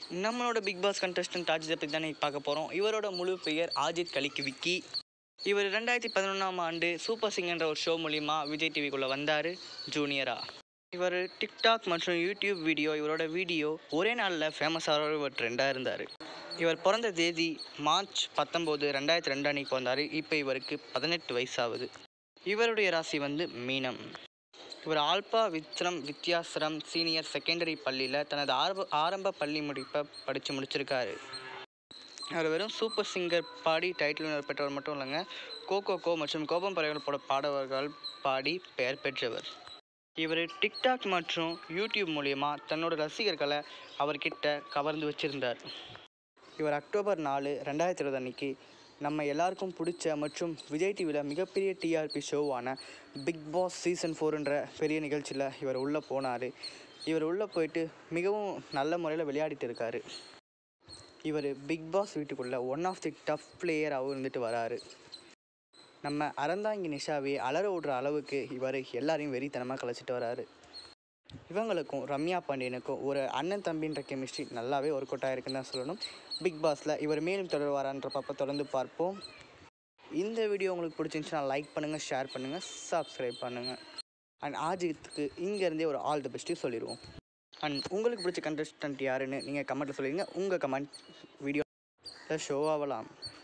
நம்மளோட big pass contestant அஜித்தை பற்றி தானே பார்க்க போகிறோம் இவரோட முழு பெயர் ஆஜித் கலிக்கு விக்கி இவர் ரெண்டாயிரத்தி பதினொன்றாம் ஆண்டு சூப்பர் சிங்கர்ன்ற ஒரு ஷோ மூலிமா விஜய் டிவிக்குள்ளே வந்தார் ஜூனியராக இவர் டிக்டாக் மற்றும் யூடியூப் வீடியோ இவரோட வீடியோ ஒரே நாளில் ஃபேமஸ் ஆகிற இவர் ட்ரெண்டாக இருந்தார் இவர் பிறந்த தேதி மார்ச் பத்தொம்போது ரெண்டாயிரத்தி ரெண்டு அன்னைக்கு வந்தார் இப்போ இவருக்கு பதினெட்டு வயசாகுது இவருடைய ராசி வந்து மீனம் இவர் ஆல்பா வித்ரம் வித்யாசரம் சீனியர் செகண்டரி பள்ளியில் தனது ஆரம்ப ஆரம்ப பள்ளி முடிப்பை படித்து முடிச்சிருக்காரு அவர் வெறும் சூப்பர் சிங்கர் பாடி டைட்டில் பெற்றவர் மட்டும் இல்லைங்க கோகோ கோ மற்றும் கோபம் பறவைகள் போட பாடவர்கள் பாடி பெயர் பெற்றவர் இவர் டிக்டாக் மற்றும் யூடியூப் மூலியமா தன்னோட ரசிகர்களை அவர்கிட்ட கவர்ந்து வச்சிருந்தார் இவர் அக்டோபர் நாலு ரெண்டாயிரத்தி இருபது அன்னைக்கு நம்ம எல்லாருக்கும் பிடிச்ச மற்றும் விஜய் டிவியில் மிகப்பெரிய டிஆர்பி ஷோவான பிக் பாஸ் சீசன் ஃபோர்ன்ற பெரிய நிகழ்ச்சியில் இவர் உள்ளே போனார் இவர் உள்ளே போயிட்டு மிகவும் நல்ல முறையில் விளையாடிட்டு இருக்காரு இவர் பிக் பாஸ் வீட்டுக்குள்ளே ஒன் ஆஃப் தி டஃப் பிளேயராகவும் இருந்துட்டு வராரு நம்ம அறந்தாங்கி நிஷாவை அலற விடுற அளவுக்கு இவர் எல்லாரையும் வெறித்தனமாக கலைச்சிட்டு வராரு இவங்களுக்கும் ரம்யா பாண்டியனுக்கும் ஒரு அண்ணன் தம்பின்ற கெமிஸ்ட்ரி நல்லாவே ஒர்க் அவுட் ஆயிருக்குன்னு தான் சொல்லணும் பிக் பாஸில் இவர் மேலும் தொடர்வாரான்ற பாப்ப தொடர்ந்து பார்ப்போம் இந்த வீடியோ உங்களுக்கு பிடிச்சிருந்துச்சுன்னா லைக் பண்ணுங்கள் ஷேர் பண்ணுங்கள் சப்ஸ்கிரைப் பண்ணுங்கள் அண்ட் ஆஜித்துக்கு இங்கேருந்தே ஒரு ஆல் தி பெஸ்ட்டு சொல்லிடுவோம் அண்ட் உங்களுக்கு பிடிச்ச கண்டஸ்டன்ட் யாருன்னு நீங்கள் கமெண்ட்டில் சொல்லிடுங்க உங்கள் கமெண்ட் வீடியோ ஷோ ஆகலாம்